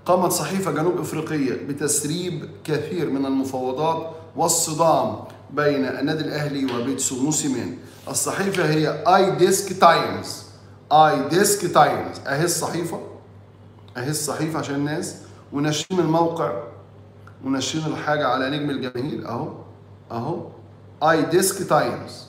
قامت صحيفة جنوب إفريقية بتسريب كثير من المفاوضات والصدام بين النادي الأهلي وبيتسو موسيمين الصحيفة هي اي ديسك تايمز اي ديسك تايمز اهي الصحيفة اهي الصحيفة عشان الناس وناشرين الموقع وناشرين الحاجة على نجم الجماهير اهو اهو اي ديسك تايمز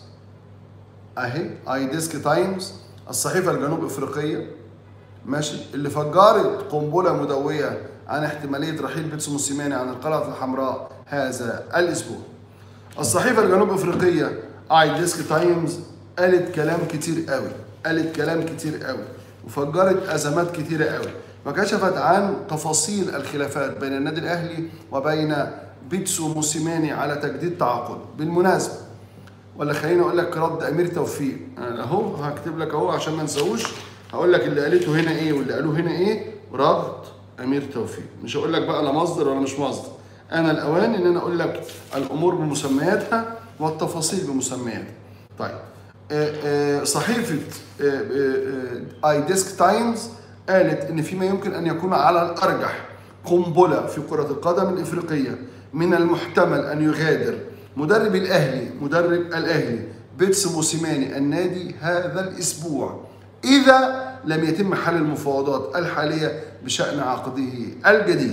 اهي اي ديسك تايمز الصحيفة الجنوب افريقية ماشي اللي فجرت قنبلة مدوية عن احتمالية رحيل بيتسو موسيماني عن القلعة الحمراء هذا الأسبوع. الصحيفة الجنوب أفريقية اي ديسك تايمز قالت كلام كتير قوي، قالت كلام كتير قوي وفجرت أزمات كتيرة قوي وكشفت عن تفاصيل الخلافات بين النادي الأهلي وبين بيتسو موسيماني على تجديد تعاقد. بالمناسبة ولا خليني اقول لك رد امير توفيق أنا اهو هكتب لك اهو عشان ما نساوش هقول لك اللي قالته هنا ايه واللي قالوه هنا ايه رد امير توفيق مش هقول لك بقى لا مصدر ولا مش مصدر انا الاوان ان انا اقول لك الامور بمسمياتها والتفاصيل بمسمياتها طيب آه، آه، صحيفه اي ديسك تايمز قالت ان فيما يمكن ان يكون على الارجح قنبله في كره القدم الافريقيه من المحتمل ان يغادر مدرب الاهلي مدرب الاهلي بيتس موسيماني النادي هذا الاسبوع اذا لم يتم حل المفاوضات الحاليه بشان عقده الجديد.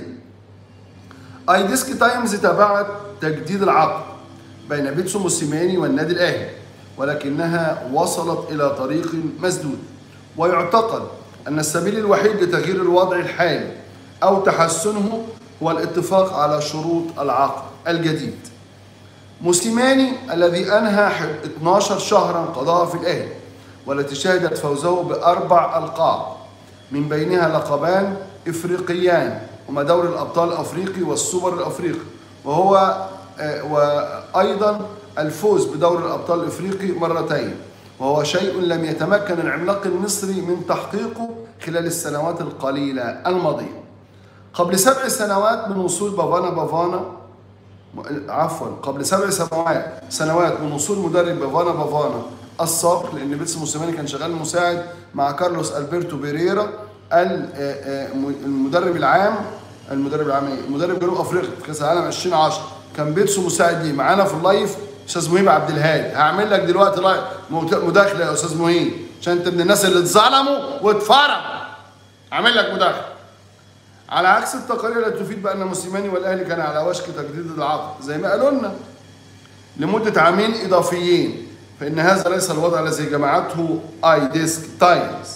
اي ديسك تايمز تابعت تجديد العقد بين بيتسو موسيماني والنادي الاهلي ولكنها وصلت الى طريق مسدود ويعتقد ان السبيل الوحيد لتغيير الوضع الحالي او تحسنه هو الاتفاق على شروط العقد الجديد. موسيماني الذي انهى 12 شهرا قضاها في الاهلي والتي شهدت فوزه باربع القاب من بينها لقبان افريقيان هما دوري الابطال الافريقي والسوبر الافريقي وهو آه، وايضا الفوز بدوري الابطال الافريقي مرتين وهو شيء لم يتمكن العملاق المصري من تحقيقه خلال السنوات القليله الماضيه قبل سبع سنوات من وصول بافانا بافانا عفوا قبل سبع سنوات سنوات من وصول مدرب بافانا بافانا السابق لان بيتس موسيماني كان شغال مساعد مع كارلوس البرتو بيريرا ال- آه، آه، المدرب العام المدرب العام إيه؟ مدرب جنوب افريقيا في كاس العالم 2010 كان بيتسو مساعد ليه معانا في اللايف استاذ مهيب عبد الهادي هعمل لك دلوقتي لايف مت- مداخله يا استاذ مهيب عشان انت من الناس اللي اتظلموا واتفرموا هعمل لك مداخله على عكس التقارير التي تفيد بان موسيماني والاهلي كان على وشك تجديد العقد زي ما قالوا لنا لمده عامين اضافيين فان هذا ليس الوضع الذي جمعته اي ديسك تايمز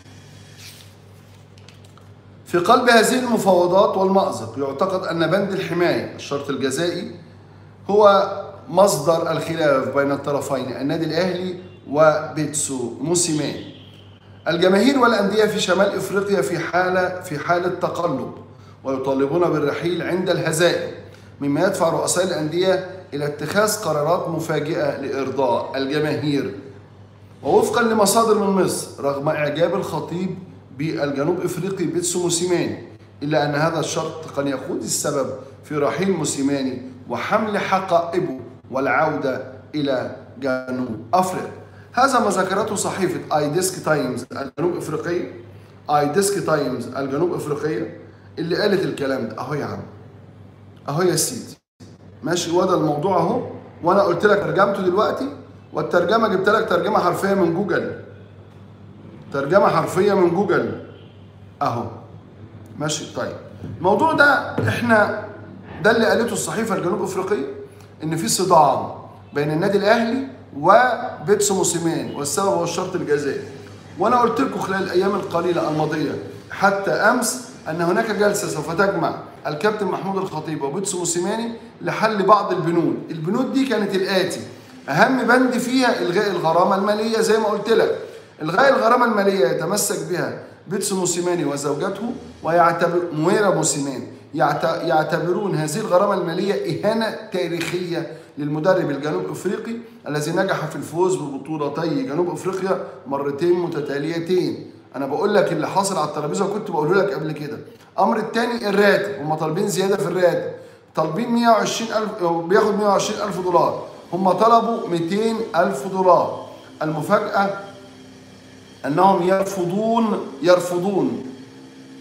في قلب هذه المفاوضات والمأزق يعتقد أن بند الحماية الشرط الجزائي هو مصدر الخلاف بين الطرفين النادي الأهلي وبيتسو موسيماني الجماهير والأندية في شمال إفريقيا في حالة في حالة تقلب ويطالبون بالرحيل عند الهزائم مما يدفع رؤساء الأندية إلى اتخاذ قرارات مفاجئة لإرضاء الجماهير ووفقا لمصادر من مصر رغم اعجاب الخطيب بالجنوب افريقي بيتسو موسيماني الا ان هذا الشرط قد يقود السبب في رحيل موسيماني وحمل حقائبه والعوده الى جنوب افريقيا. هذا ما ذكرته صحيفه اي ديسك تايمز الجنوب افريقيه اي ديسك تايمز الجنوب افريقيه اللي قالت الكلام ده اهو يا عم اهو يا سيدي ماشي وده الموضوع اهو وانا قلت لك ترجمته دلوقتي والترجمه جبت لك ترجمه حرفيه من جوجل ترجمه حرفيه من جوجل اهو ماشي طيب الموضوع ده احنا ده اللي قالته الصحيفه الجنوب افريقيه ان في صدام بين النادي الاهلي وبيتسو موسيماني والسبب هو الشرط الجزائي وانا قلت لكم خلال الايام القليله الماضيه حتى امس ان هناك جلسه سوف تجمع الكابتن محمود الخطيب وبيتسو موسيماني لحل بعض البنود البنود دي كانت الاتي اهم بند فيها الغاء الغرامه الماليه زي ما قلت لك الغاء الغرامه الماليه يتمسك بها بيتسو موسيماني وزوجته ويعتبر مويرا موسيماني يعت- يعتبرون هذه الغرامه الماليه اهانه تاريخيه للمدرب الجنوب افريقي الذي نجح في الفوز ببطولتي جنوب افريقيا مرتين متتاليتين انا بقول لك اللي حاصل على الترابيزه وكنت بقوله لك قبل كده الامر الثاني الراتب هم طالبين زياده في الراتب طالبين 120000 أو بياخد 120000 دولار هم طلبوا 200000 دولار المفاجاه انهم يرفضون يرفضون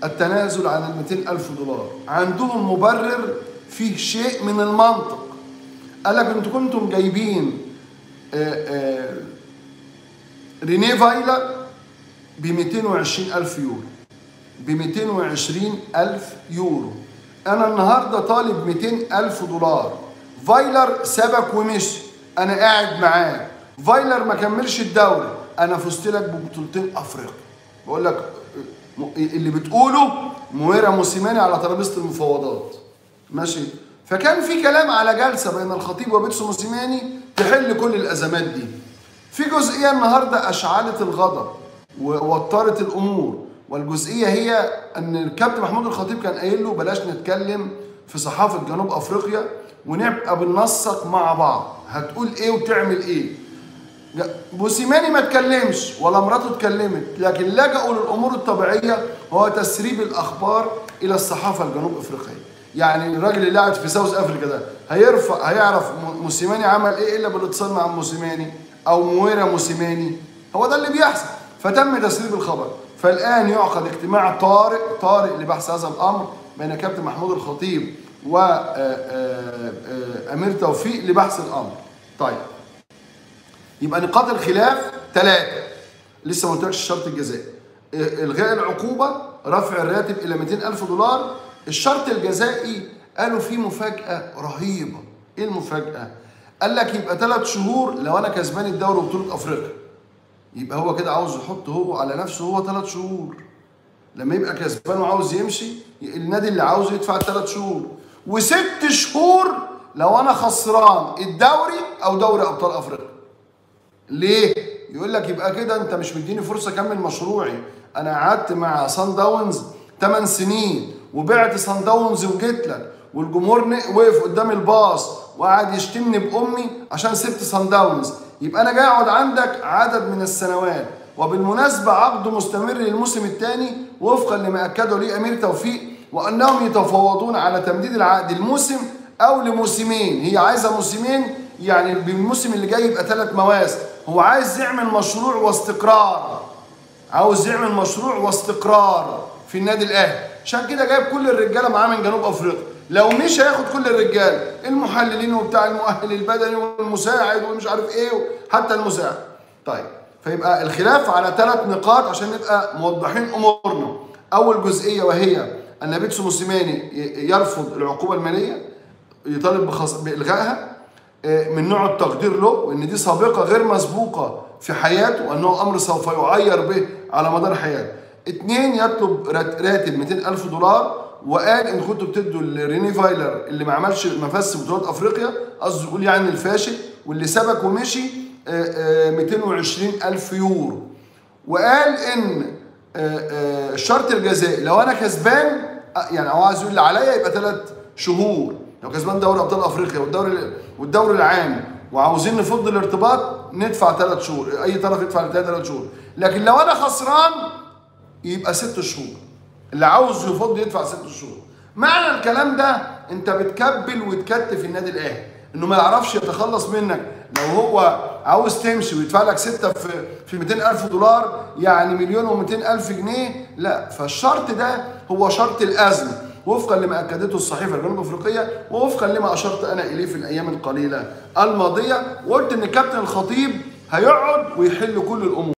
التنازل عن ال 200 ألف دولار عندهم مبرر فيه شيء من المنطق قال لك انتوا كنتم جايبين آه، آه، رينيه فايلر ب 220 ألف يورو ب 220 ألف يورو أنا النهاردة طالب 200 ألف دولار فايلر سبك ومشي أنا قاعد معاه فايلر ما كملش الدوري أنا فزت لك ببطولتين أفريقيا بقول لك م- اللي بتقوله مويرا موسيماني على ترابيزة المفاوضات ماشي فكان في كلام على جلسة بين الخطيب وبيتسو موسيماني تحل كل الأزمات دي في جزئية النهاردة أشعلت الغضب ووترت الأمور والجزئية هي أن الكابتن محمود الخطيب كان قايل له بلاش نتكلم في صحافة جنوب أفريقيا ونبقى بننسق مع بعض هتقول إيه وتعمل إيه لا، موسيماني ما اتكلمش ولا مراته اتكلمت لكن لجأوا للأمور الطبيعية هو تسريب الأخبار إلى الصحافة الجنوب أفريقية يعني الراجل اللي قاعد في ساوث افريكا ده هيرفع هيعرف م- موسيماني عمل ايه الا بالاتصال مع موسيماني او مويرا موسيماني هو ده اللي بيحصل فتم تسريب الخبر فالان يعقد اجتماع طارئ طارئ لبحث هذا الامر بين كابتن محمود الخطيب وامير توفيق لبحث الامر طيب يبقى نقاط الخلاف ثلاثه لسه ما قلتلكش الشرط الجزائي الغاء العقوبه رفع الراتب الى 200 الف دولار الشرط الجزائي قالوا فيه مفاجاه رهيبه ايه المفاجاه قال لك يبقى ثلاث شهور لو انا كسبان الدوري وبطوله افريقيا يبقى هو كده عاوز يحط هو على نفسه هو ثلاث شهور لما يبقى كسبان وعاوز يمشي النادي اللي عاوز يدفع ثلاث شهور وست شهور لو انا خسران الدوري او دوري ابطال افريقيا ليه؟ يقول لك يبقى كده انت مش مديني فرصه اكمل مشروعي انا قعدت مع سان داونز 8 سنين وبعت سان داونز وجيت لك والجمهور ن- وقف قدام الباص وقعد يشتمني بامي عشان سبت سان داونز يبقى انا جاي اقعد عندك عدد من السنوات وبالمناسبه عقده مستمر للموسم الثاني وفقا لما اكده لي امير توفيق وانهم يتفاوضون على تمديد العقد الموسم او لموسمين هي عايزه موسمين يعني بالموسم اللي جاي يبقى ثلاث مواسم هو عايز يعمل مشروع واستقرار عاوز يعمل مشروع واستقرار في النادي الاهلي عشان كده جايب كل الرجاله معاه من جنوب افريقيا لو مش هياخد كل الرجاله المحللين وبتاع المؤهل البدني والمساعد ومش عارف ايه حتى المساعد طيب فيبقى الخلاف على ثلاث نقاط عشان نبقى موضحين امورنا اول جزئيه وهي ان بيتسو موسيماني ي- يرفض العقوبه الماليه يطالب بخص... بالغائها آه، من نوع التقدير له وان دي سابقه غير مسبوقه في حياته وانه امر سوف يعير به على مدار حياته. اثنين يطلب رات- راتب 200 الف دولار وقال ان كنتوا بتدوا لريني فايلر اللي ما عملش ما فاز بطولات افريقيا قصده يقول يعني الفاشل واللي سبك ومشي آه، آه، 220 الف يورو وقال ان آه، آه، الشرط الجزائي لو انا كسبان آه، يعني هو عايز يقول اللي عليا يبقى ثلاث شهور لو كسبان دوري ابطال افريقيا والدوري والدوري العام وعاوزين نفض الارتباط ندفع ثلاث شهور اي طرف يدفع ثلاث شهور لكن لو انا خسران يبقى ست شهور اللي عاوز يفض يدفع ست شهور معنى الكلام ده انت بتكبل وتكتف النادي الاهلي انه ما يعرفش يتخلص منك لو هو عاوز تمشي ويدفع لك ستة في في 200 ألف دولار يعني مليون و200 ألف جنيه لا فالشرط ده هو شرط الأزمة وفقا لما أكدته الصحيفة الجنوب أفريقية ووفقا لما أشرت أنا إليه في الأيام القليلة الماضية وقلت إن كابتن الخطيب هيقعد ويحل كل الأمور